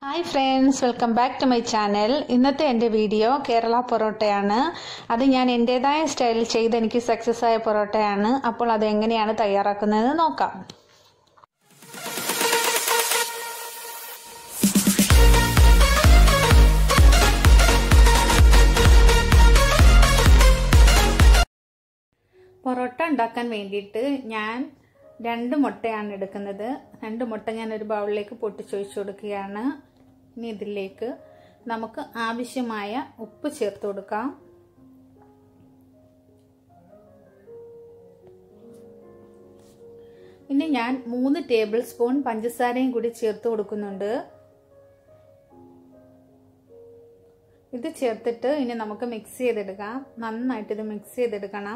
hi friends welcome back to my channel ഇന്നത്തെ എൻ്റെ video Kerala പൊറോട്ടയാണ് അത് ഞാൻ എൻ്റേതായ സ്റ്റൈലിൽ ചെയ്ത് എനിക്ക് സക്സസ് ആയ പൊറോട്ടയാണ് അപ്പോൾ അത് എങ്ങനെയാണ് തയ്യാറാക്കുന്നതെന്ന് നോക്കാം പൊറോട്ട ഉണ്ടാക്കാൻ വേണ്ടിയിട്ട് ഞാൻ രണ്ട് മുട്ടയാണ് എടുക്കുന്നത് രണ്ട് മുട്ട ഞാൻ ഒരു ബൗളിലേക്ക് പൊട്ടിച്ചൊഴിച്ചു കൊടുക്കുകയാണ് ഇനി ഇതിലേക്ക് നമുക്ക് ആവശ്യമായ ഉപ്പ് ചേർത്ത് കൊടുക്കാം ഇനി ഞാൻ മൂന്ന് ടേബിൾ സ്പൂൺ പഞ്ചസാരയും കൂടി ചേർത്ത് കൊടുക്കുന്നുണ്ട് ഇത് ചേർത്തിട്ട് ഇനി നമുക്ക് മിക്സ് ചെയ്തെടുക്കാം നന്നായിട്ട് ഇത് മിക്സ് ചെയ്തെടുക്കണം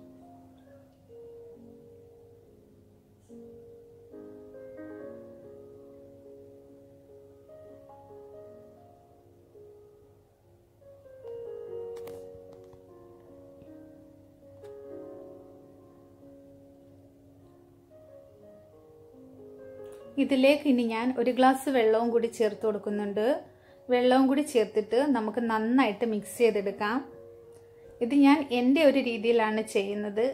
ഇതിലേക്ക് ഇനി ഞാൻ ഒരു ഗ്ലാസ് വെള്ളവും കൂടി ചേർത്ത് കൊടുക്കുന്നുണ്ട് വെള്ളവും കൂടി ചേർത്തിട്ട് നമുക്ക് നന്നായിട്ട് മിക്സ് ചെയ്തെടുക്കാം ഇത് ഞാൻ എൻ്റെ ഒരു രീതിയിലാണ് ചെയ്യുന്നത്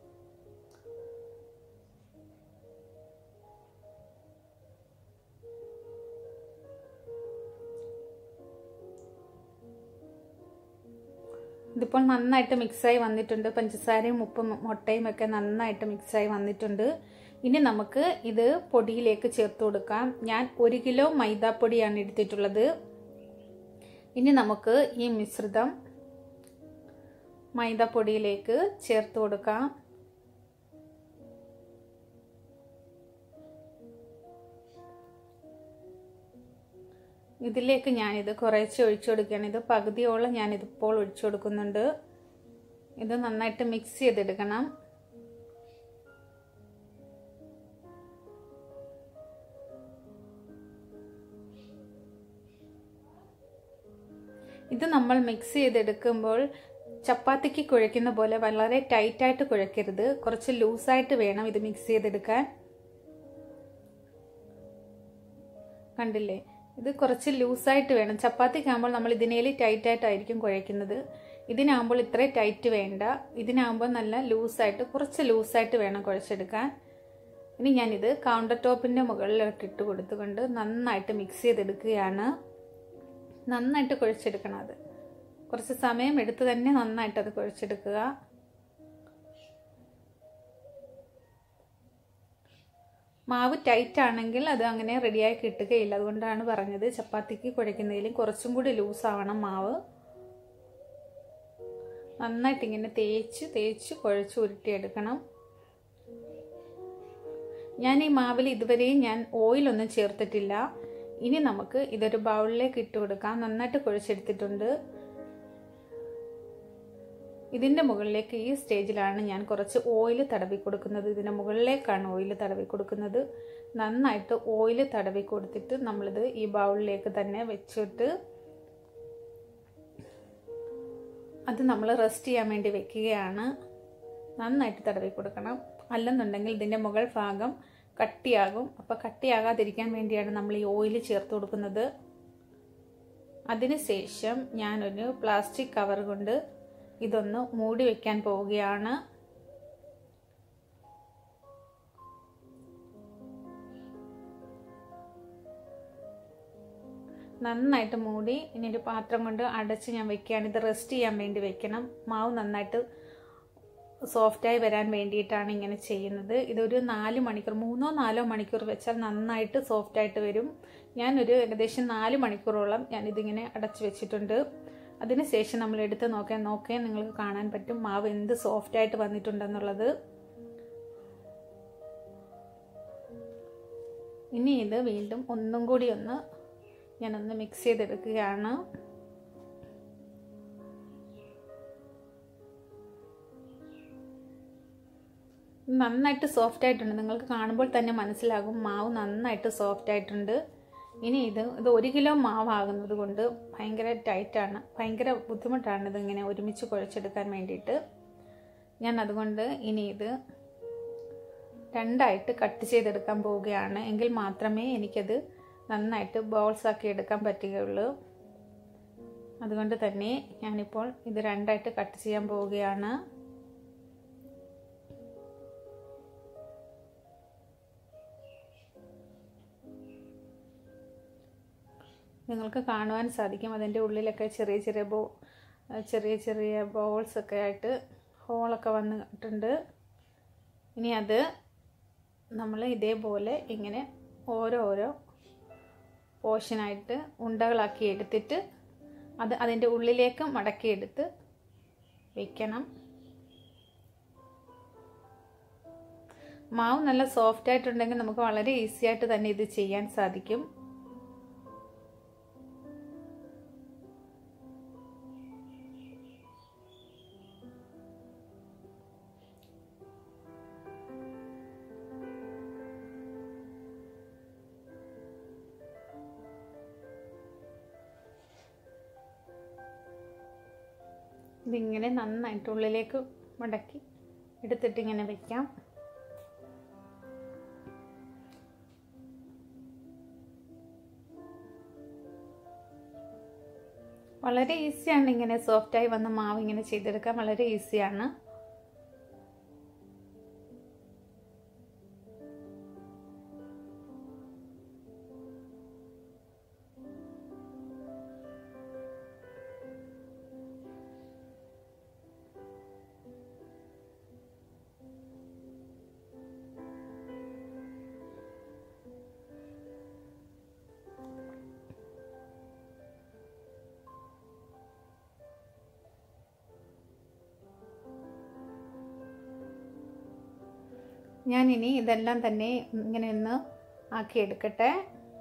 ഇതിപ്പോൾ നന്നായിട്ട് മിക്സായി വന്നിട്ടുണ്ട് പഞ്ചസാരയും ഉപ്പും മുട്ടയും ഒക്കെ നന്നായിട്ട് മിക്സായി വന്നിട്ടുണ്ട് ഇനി നമുക്ക് ഇത് പൊടിയിലേക്ക് ചേർത്ത് കൊടുക്കാം ഞാൻ ഒരു കിലോ മൈദാപ്പൊടിയാണ് എടുത്തിട്ടുള്ളത് ഇനി നമുക്ക് ഈ മിശ്രിതം മൈദാപ്പൊടിയിലേക്ക് ചേർത്ത് കൊടുക്കാം ഇതിലേക്ക് ഞാനിത് കുറേശ്ശെ ഒഴിച്ചു കൊടുക്കുകയാണ് ഇത് പകുതിയോളം ഞാനിതിപ്പോൾ ഒഴിച്ചു കൊടുക്കുന്നുണ്ട് ഇത് നന്നായിട്ട് മിക്സ് ചെയ്തെടുക്കണം ഇത് നമ്മൾ മിക്സ് ചെയ്തെടുക്കുമ്പോൾ ചപ്പാത്തിക്ക് കുഴയ്ക്കുന്ന പോലെ വളരെ ടൈറ്റായിട്ട് കുഴക്കരുത് കുറച്ച് ലൂസായിട്ട് വേണം ഇത് മിക്സ് ചെയ്തെടുക്കാൻ കണ്ടില്ലേ ഇത് കുറച്ച് ലൂസായിട്ട് വേണം ചപ്പാത്തിക്കാകുമ്പോൾ നമ്മൾ ഇതിനേലി ടൈറ്റായിട്ടായിരിക്കും കുഴയ്ക്കുന്നത് ഇതിനാകുമ്പോൾ ഇത്ര ടൈറ്റ് വേണ്ട ഇതിനാകുമ്പോൾ നല്ല ലൂസായിട്ട് കുറച്ച് ലൂസായിട്ട് വേണം കുഴച്ചെടുക്കാൻ ഇനി ഞാനിത് കൗണ്ടർ ടോപ്പിൻ്റെ മുകളിലോട്ട് ഇട്ട് കൊടുത്തുകൊണ്ട് നന്നായിട്ട് മിക്സ് ചെയ്തെടുക്കുകയാണ് നന്നായിട്ട് കുഴച്ചെടുക്കണം അത് കുറച്ച് സമയം എടുത്ത് തന്നെ നന്നായിട്ട് അത് കുഴച്ചെടുക്കുക മാവ് ടൈറ്റ് ആണെങ്കിൽ അത് അങ്ങനെ റെഡിയായി കിട്ടുകയില്ല അതുകൊണ്ടാണ് പറഞ്ഞത് ചപ്പാത്തിക്ക് കുഴയ്ക്കുന്നതിലും കുറച്ചും കൂടി ലൂസ് ആവണം മാവ് നന്നായിട്ട് ഇങ്ങനെ തേച്ച് തേച്ച് കുഴച്ച് ഉരുട്ടിയെടുക്കണം ഞാൻ ഈ മാവിൽ ഇതുവരെയും ഞാൻ ഓയിലൊന്നും ചേർത്തിട്ടില്ല ഇനി നമുക്ക് ഇതൊരു ബൗളിലേക്ക് ഇട്ട് കൊടുക്കാം നന്നായിട്ട് കുഴച്ചെടുത്തിട്ടുണ്ട് ഇതിൻ്റെ മുകളിലേക്ക് ഈ സ്റ്റേജിലാണ് ഞാൻ കുറച്ച് ഓയിൽ തടവി കൊടുക്കുന്നത് ഇതിൻ്റെ മുകളിലേക്കാണ് ഓയിൽ തടവി കൊടുക്കുന്നത് നന്നായിട്ട് ഓയിൽ തടവി കൊടുത്തിട്ട് നമ്മളിത് ഈ ബൗളിലേക്ക് തന്നെ വെച്ചിട്ട് അത് നമ്മൾ റെസ്റ്റ് ചെയ്യാൻ വേണ്ടി വെക്കുകയാണ് നന്നായിട്ട് തടവി കൊടുക്കണം അല്ലെന്നുണ്ടെങ്കിൽ ഇതിൻ്റെ മുകൾ ഭാഗം കട്ടിയാകും അപ്പോൾ കട്ടിയാകാതിരിക്കാൻ വേണ്ടിയാണ് നമ്മൾ ഈ ഓയിൽ ചേർത്ത് കൊടുക്കുന്നത് അതിനുശേഷം ഞാനൊരു പ്ലാസ്റ്റിക് കവർ കൊണ്ട് ഇതൊന്ന് മൂടി വെക്കാൻ പോവുകയാണ് നന്നായിട്ട് മൂടി ഇനി ഒരു പാത്രം കൊണ്ട് അടച്ച് ഞാൻ വെക്കുകയാണ് ഇത് റെസ്റ്റ് ചെയ്യാൻ വേണ്ടി വെക്കണം മാവ് നന്നായിട്ട് സോഫ്റ്റായി വരാൻ വേണ്ടിയിട്ടാണ് ഇങ്ങനെ ചെയ്യുന്നത് ഇതൊരു നാല് മണിക്കൂർ മൂന്നോ നാലോ മണിക്കൂർ വെച്ചാൽ നന്നായിട്ട് സോഫ്റ്റായിട്ട് വരും ഞാനൊരു ഏകദേശം നാല് മണിക്കൂറോളം ഞാനിതിങ്ങനെ അടച്ചു വെച്ചിട്ടുണ്ട് അതിനുശേഷം നമ്മൾ എടുത്ത് നോക്കാൻ നോക്കിയാൽ നിങ്ങൾക്ക് കാണാൻ പറ്റും മാവ് എന്ത് സോഫ്റ്റായിട്ട് വന്നിട്ടുണ്ടെന്നുള്ളത് ഇനി ഇത് വീണ്ടും ഒന്നും കൂടി ഒന്ന് ഞാനൊന്ന് മിക്സ് ചെയ്തെടുക്കുകയാണ് നന്നായിട്ട് സോഫ്റ്റ് ആയിട്ടുണ്ട് നിങ്ങൾക്ക് കാണുമ്പോൾ തന്നെ മനസ്സിലാകും മാവ് നന്നായിട്ട് സോഫ്റ്റ് ആയിട്ടുണ്ട് ഇനി ഇത് ഇത് ഒരു കിലോ മാവാകുന്നത് കൊണ്ട് ഭയങ്കര ടൈറ്റാണ് ഭയങ്കര ബുദ്ധിമുട്ടാണ് ഇതിങ്ങനെ ഒരുമിച്ച് കുഴച്ചെടുക്കാൻ വേണ്ടിയിട്ട് ഞാൻ അതുകൊണ്ട് ഇനി ഇത് രണ്ടായിട്ട് കട്ട് ചെയ്തെടുക്കാൻ പോവുകയാണ് എങ്കിൽ മാത്രമേ എനിക്കത് നന്നായിട്ട് ബോൾസ് ആക്കി എടുക്കാൻ പറ്റുകയുള്ളൂ അതുകൊണ്ട് തന്നെ ഞാനിപ്പോൾ ഇത് രണ്ടായിട്ട് കട്ട് ചെയ്യാൻ പോവുകയാണ് നിങ്ങൾക്ക് കാണുവാൻ സാധിക്കും അതിൻ്റെ ഉള്ളിലൊക്കെ ചെറിയ ചെറിയ ബോ ചെറിയ ചെറിയ ബോൾസ് ഒക്കെ ആയിട്ട് ഹോളൊക്കെ വന്നിട്ടുണ്ട് ഇനി അത് നമ്മൾ ഇതേപോലെ ഇങ്ങനെ ഓരോരോ പോർഷനായിട്ട് ഉണ്ടകളാക്കി എടുത്തിട്ട് അത് അതിൻ്റെ ഉള്ളിലേക്ക് മടക്കിയെടുത്ത് വെക്കണം മാവ് നല്ല സോഫ്റ്റ് ആയിട്ടുണ്ടെങ്കിൽ നമുക്ക് വളരെ ഈസി ആയിട്ട് തന്നെ ഇത് ചെയ്യാൻ സാധിക്കും ഇതിങ്ങനെ നന്നായിട്ട് ഉള്ളിലേക്ക് മടക്കി എടുത്തിട്ട് ഇങ്ങനെ വെക്കാം വളരെ ഈസിയാണ് ഇങ്ങനെ സോഫ്റ്റായി വന്ന മാവ് ഇങ്ങനെ ചെയ്തെടുക്കാൻ വളരെ ഈസിയാണ് ഞാനിനി ഇതെല്ലാം തന്നെ ഇങ്ങനെ ഒന്ന് ആക്കിയെടുക്കട്ടെ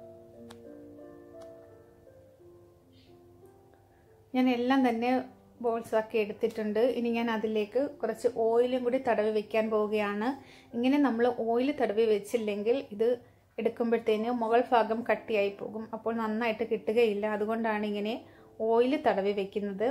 ഞാൻ എല്ലാം തന്നെ ബോൾസ് ആക്കി എടുത്തിട്ടുണ്ട് ഇനി ഞാൻ അതിലേക്ക് കുറച്ച് ഓയിലും കൂടി തടവി വെക്കാൻ പോവുകയാണ് ഇങ്ങനെ നമ്മൾ ഓയിൽ തടവി വെച്ചില്ലെങ്കിൽ ഇത് എടുക്കുമ്പോഴത്തേന് മുകൾ ഭാഗം കട്ടിയായി പോകും അപ്പോൾ നന്നായിട്ട് കിട്ടുകയില്ല അതുകൊണ്ടാണ് ഇങ്ങനെ ഓയിൽ തടവി വെക്കുന്നത്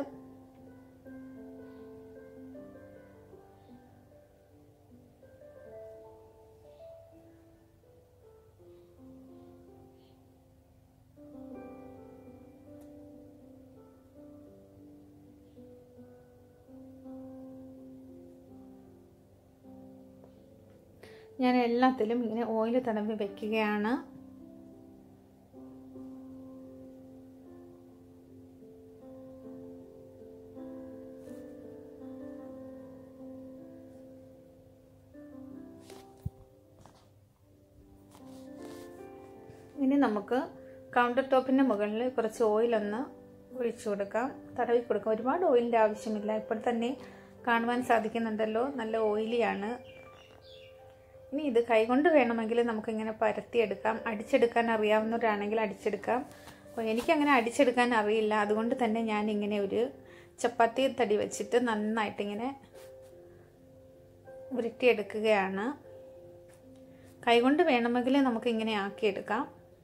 ഞാൻ എല്ലാത്തിലും ഇങ്ങനെ ഓയിൽ തടവി വെക്കുകയാണ് ഇനി നമുക്ക് കൗണ്ടർ ടോപ്പിൻ്റെ മുകളിൽ കുറച്ച് ഓയിലൊന്ന് ഒഴിച്ചു കൊടുക്കാം തടവി കൊടുക്കാം ഒരുപാട് ഓയിലിൻ്റെ ആവശ്യമില്ല ഇപ്പോൾ തന്നെ കാണുവാൻ സാധിക്കുന്നുണ്ടല്ലോ നല്ല ഓയിലിയാണ് ഇനി ഇത് കൈകൊണ്ട് വേണമെങ്കിൽ നമുക്കിങ്ങനെ പരത്തിയെടുക്കാം അടിച്ചെടുക്കാൻ അറിയാവുന്നവരാണെങ്കിൽ അടിച്ചെടുക്കാം അപ്പോൾ എനിക്കങ്ങനെ അടിച്ചെടുക്കാൻ അറിയില്ല അതുകൊണ്ട് തന്നെ ഞാൻ ഇങ്ങനെ ഒരു ചപ്പാത്തി തടി വെച്ചിട്ട് നന്നായിട്ടിങ്ങനെ ഉരുട്ടിയെടുക്കുകയാണ് കൈകൊണ്ട് വേണമെങ്കിൽ നമുക്കിങ്ങനെ ആക്കിയെടുക്കാം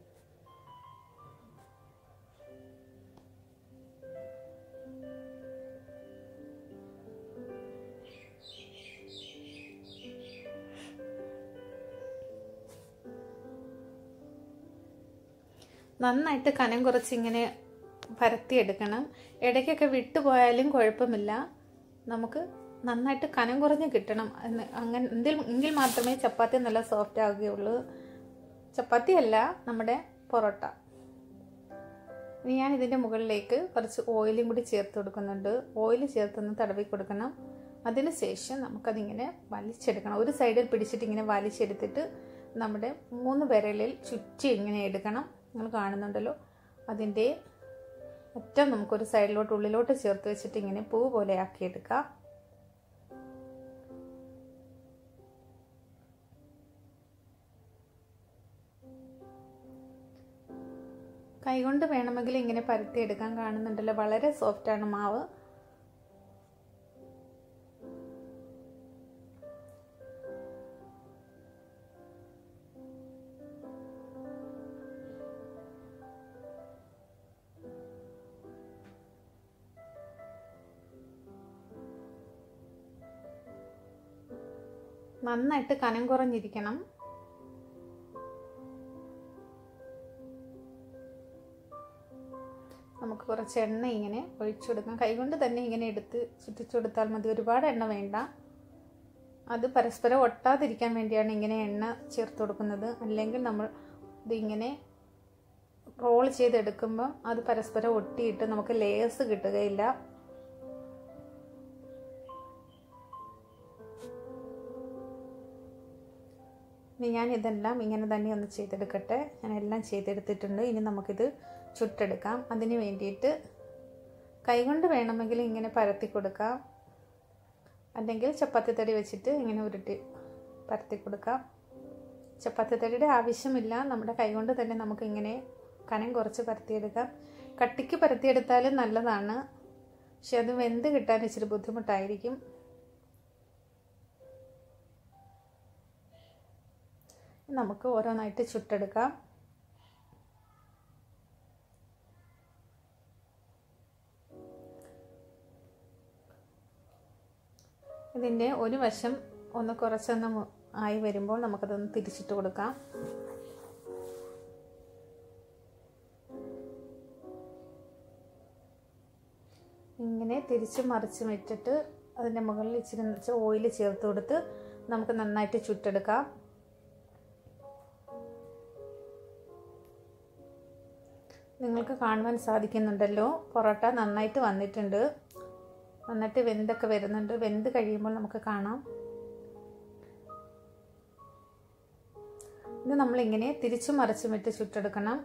നന്നായിട്ട് കനം കുറച്ചിങ്ങനെ പരത്തിയെടുക്കണം ഇടയ്ക്കൊക്കെ വിട്ടുപോയാലും കുഴപ്പമില്ല നമുക്ക് നന്നായിട്ട് കനം കുറഞ്ഞ് കിട്ടണം എന്ന് അങ്ങനെ എന്തിൽ എങ്കിൽ മാത്രമേ ചപ്പാത്തി നല്ല സോഫ്റ്റ് ആവുകയുള്ളൂ ചപ്പാത്തി അല്ല നമ്മുടെ പൊറോട്ട ഇനി ഞാൻ ഇതിൻ്റെ മുകളിലേക്ക് കുറച്ച് ഓയിലും കൂടി ചേർത്ത് കൊടുക്കുന്നുണ്ട് ഓയിൽ ചേർത്തൊന്ന് തടവി കൊടുക്കണം അതിന് ശേഷം നമുക്കതിങ്ങനെ വലിച്ചെടുക്കണം ഒരു സൈഡിൽ പിടിച്ചിട്ട് ഇങ്ങനെ വലിച്ചെടുത്തിട്ട് നമ്മുടെ മൂന്ന് വിരലിൽ ചുറ്റി ഇങ്ങനെ എടുക്കണം നിങ്ങൾ കാണുന്നുണ്ടല്ലോ അതിൻ്റെ അറ്റം നമുക്കൊരു സൈഡിലോട്ട് ഉള്ളിലോട്ട് ചേർത്ത് വെച്ചിട്ട് ഇങ്ങനെ പൂ പോലെ ആക്കിയെടുക്കാം കൈകൊണ്ട് വേണമെങ്കിൽ ഇങ്ങനെ പരത്തിയെടുക്കാൻ കാണുന്നുണ്ടല്ലോ വളരെ സോഫ്റ്റാണ് മാവ് നന്നായിട്ട് കനം കുറഞ്ഞിരിക്കണം നമുക്ക് കുറച്ച് എണ്ണ ഇങ്ങനെ ഒഴിച്ചു കൊടുക്കാം കൈകൊണ്ട് തന്നെ ഇങ്ങനെ എടുത്ത് ചുറ്റിച്ചു കൊടുത്താൽ മതി ഒരുപാട് എണ്ണ വേണ്ട അത് പരസ്പരം ഒട്ടാതിരിക്കാൻ വേണ്ടിയാണ് ഇങ്ങനെ എണ്ണ ചേർത്ത് കൊടുക്കുന്നത് അല്ലെങ്കിൽ നമ്മൾ ഇതിങ്ങനെ റോൾ ചെയ്തെടുക്കുമ്പം അത് പരസ്പരം ഒട്ടിയിട്ട് നമുക്ക് ലേയേഴ്സ് കിട്ടുകയില്ല ഇനി ഞാൻ ഇതെല്ലാം ഇങ്ങനെ തന്നെ ഒന്ന് ചെയ്തെടുക്കട്ടെ ഞാൻ എല്ലാം ചെയ്തെടുത്തിട്ടുണ്ട് ഇനി നമുക്കിത് ചുട്ടെടുക്കാം അതിന് വേണ്ടിയിട്ട് കൈകൊണ്ട് വേണമെങ്കിൽ ഇങ്ങനെ പരത്തി കൊടുക്കാം അല്ലെങ്കിൽ ചപ്പാത്തി തടി വെച്ചിട്ട് ഇങ്ങനെ ഉരുട്ടി പരത്തി കൊടുക്കാം ചപ്പാത്തി തടിയുടെ ആവശ്യമില്ല നമ്മുടെ കൈകൊണ്ട് തന്നെ നമുക്ക് ഇങ്ങനെ കനം കുറച്ച് പരത്തിയെടുക്കാം കട്ടിക്ക് പരത്തിയെടുത്താൽ നല്ലതാണ് പക്ഷെ അത് വെന്ത് കിട്ടാൻ ഇച്ചിരി ബുദ്ധിമുട്ടായിരിക്കും നമുക്ക് ഓരോന്നായിട്ട് ചുട്ടെടുക്കാം ഇതിൻ്റെ ഒരു വശം ഒന്ന് കുറച്ചൊന്ന് ആയി വരുമ്പോൾ നമുക്കതൊന്ന് തിരിച്ചിട്ട് കൊടുക്കാം ഇങ്ങനെ തിരിച്ച് മറിച്ച് വെച്ചിട്ട് അതിൻ്റെ മുകളിൽ ഇച്ചിരി ഓയിൽ ചേർത്ത് കൊടുത്ത് നമുക്ക് നന്നായിട്ട് ചുട്ടെടുക്കാം നിങ്ങൾക്ക് കാണുവാൻ സാധിക്കുന്നുണ്ടല്ലോ പൊറോട്ട നന്നായിട്ട് വന്നിട്ടുണ്ട് നന്നായിട്ട് വെന്തൊക്കെ വരുന്നുണ്ട് വെന്ത് കഴിയുമ്പോൾ നമുക്ക് കാണാം ഇത് നമ്മളിങ്ങനെ തിരിച്ചു മറിച്ചും ഇട്ട് ചുട്ടെടുക്കണം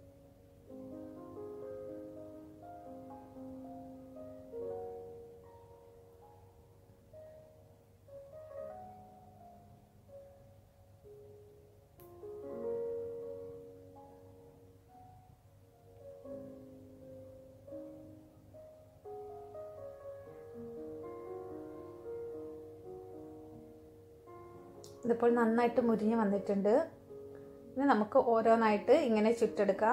ഇതിപ്പോൾ നന്നായിട്ട് മുരിഞ്ഞ് വന്നിട്ടുണ്ട് ഇനി നമുക്ക് ഓരോന്നായിട്ട് ഇങ്ങനെ ചുറ്റെടുക്കാം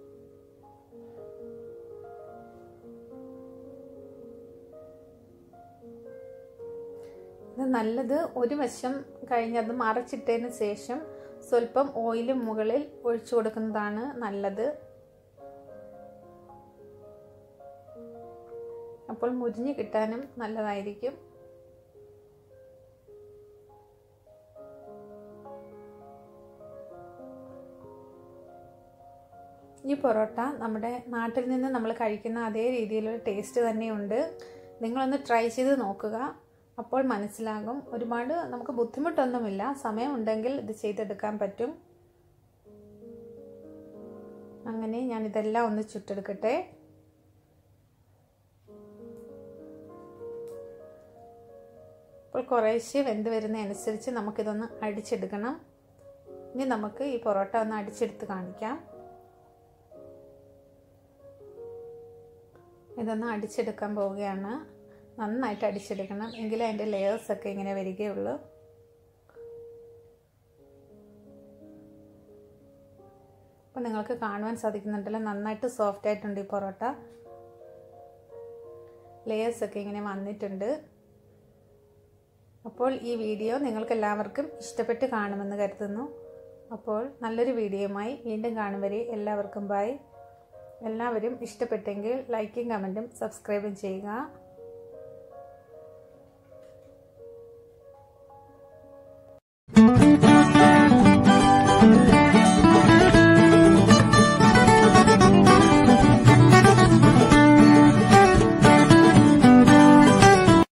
ഇത് നല്ലത് ഒരു വശം കഴിഞ്ഞത് മറച്ചിട്ടതിന് ശേഷം സ്വല്പം ഓയിൽ മുകളിൽ ഒഴിച്ചു കൊടുക്കുന്നതാണ് നല്ലത് അപ്പോൾ മുരിഞ്ഞ് കിട്ടാനും നല്ലതായിരിക്കും ഈ പൊറോട്ട നമ്മുടെ നാട്ടിൽ നിന്ന് നമ്മൾ കഴിക്കുന്ന അതേ രീതിയിലുള്ള ടേസ്റ്റ് തന്നെയുണ്ട് നിങ്ങളൊന്ന് ട്രൈ ചെയ്ത് നോക്കുക അപ്പോൾ മനസ്സിലാകും ഒരുപാട് നമുക്ക് ബുദ്ധിമുട്ടൊന്നുമില്ല സമയമുണ്ടെങ്കിൽ ഇത് ചെയ്തെടുക്കാൻ പറ്റും അങ്ങനെ ഞാൻ ഇതെല്ലാം ഒന്ന് ചുട്ടെടുക്കട്ടെ ഇപ്പോൾ കുറേശ്ശെ വെന്ത് വരുന്നതനുസരിച്ച് നമുക്കിതൊന്ന് അടിച്ചെടുക്കണം ഇനി നമുക്ക് ഈ പൊറോട്ട ഒന്ന് അടിച്ചെടുത്ത് കാണിക്കാം ഇതൊന്ന് അടിച്ചെടുക്കാൻ പോവുകയാണ് നന്നായിട്ട് അടിച്ചെടുക്കണം എങ്കിലേ അതിൻ്റെ ലെയേഴ്സൊക്കെ ഇങ്ങനെ വരികയുള്ളൂ അപ്പോൾ നിങ്ങൾക്ക് കാണുവാൻ സാധിക്കുന്നുണ്ടല്ലോ നന്നായിട്ട് സോഫ്റ്റ് ആയിട്ടുണ്ട് ഈ പൊറോട്ട ലെയേഴ്സൊക്കെ ഇങ്ങനെ വന്നിട്ടുണ്ട് അപ്പോൾ ഈ വീഡിയോ നിങ്ങൾക്ക് എല്ലാവർക്കും ഇഷ്ടപ്പെട്ട് കാണുമെന്ന് കരുതുന്നു അപ്പോൾ നല്ലൊരു വീഡിയോയുമായി വീണ്ടും കാണും വരെ എല്ലാവർക്കും ബൈ എല്ലാവരും ഇഷ്ടപ്പെട്ടെങ്കിൽ ലൈക്കും കമൻറ്റും സബ്സ്ക്രൈബും ചെയ്യുക